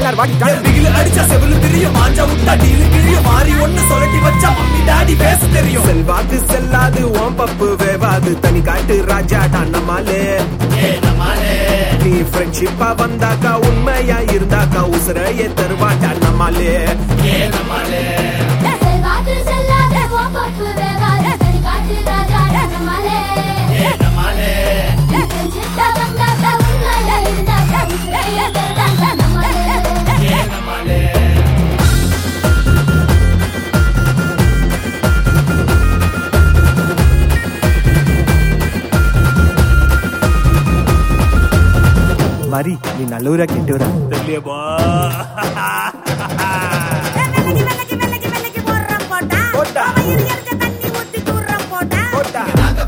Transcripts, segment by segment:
யார் வாடி என் பிகிலு அடிச்சா செவிலு தெரியும் மாஞ்சா விட்டா டீலு கிழியும் மாறி ஒண்ணு சொல்லட்டி வச்சா மம்மி டாடி பேச தெரியும் செல்வாக்கு செல்லாது ஓம் பப்பு வேவாது தனி காட்டு ராஜா நம்மாலே நீ ஃப்ரெண்ட்ஷிப்பா வந்தாக்கா உண்மையா இருந்தாக்கா உசுரையே தருவாட்டா நம்மாலே செல்வாக்கு செல்லாத கோபப்பு வேகாத தனி காட்டு ராஜா நம்மாலே சித்தா வந்தாக்கா உண்மையா இருந்தாக்கா உசுரைய தந்தாக்கா நம்மாலே மரி நீ நல்லூரா கெட்டுவரா வெள்ளக்கி வெள்ளக்கி வெள்ளக்கி வெள்ளக்கி போடுறோம் போட்டா போட்டா. அவன் இரு இருக்க தண்ணி ஊத்தி தூர்றோம் போட்டா போட்டா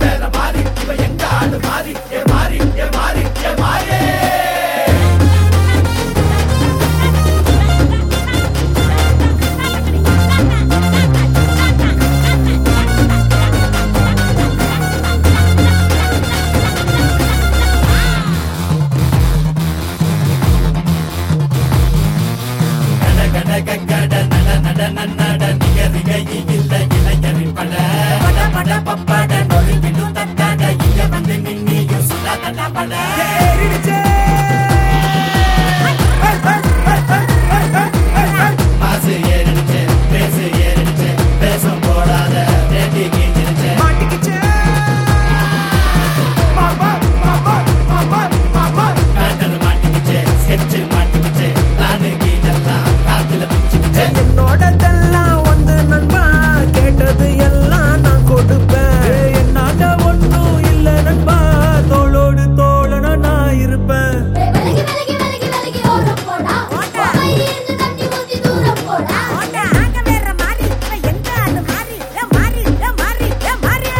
பட பட பப்பட நொறுங்கிடு தட்டாட இங்க வந்து நின்னியும் சுடா தட்டாப்பட மாட்டிக்கிச்சே மாமா மாமா மாமா மாமா என்னோடதெல்லாம் வந்து நண்பா கேட்டது எல்லாம் நான் கொடுப்பேன் என்னால ஒண்ணும் இல்ல நண்பா தோளோடு தோழனா நான் இருப்பேன் விலகி விலகி விலகி விலகி ஓரம் போடா அமைதி இருந்து தண்ணி ஊத்தி தூரம் போடா போட்டா ஆங்க வேற மாறி இவன் எங்க அது மாறி ஏ மாறி ஏ மாறி ஏ மாறி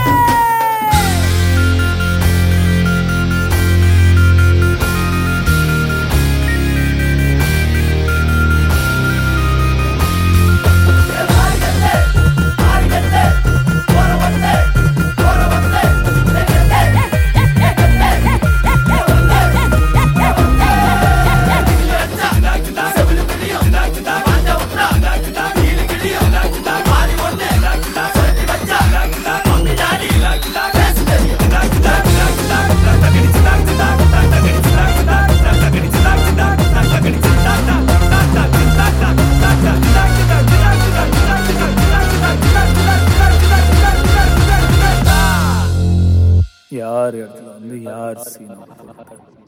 யார் இடத்துல வந்து யார் சீனா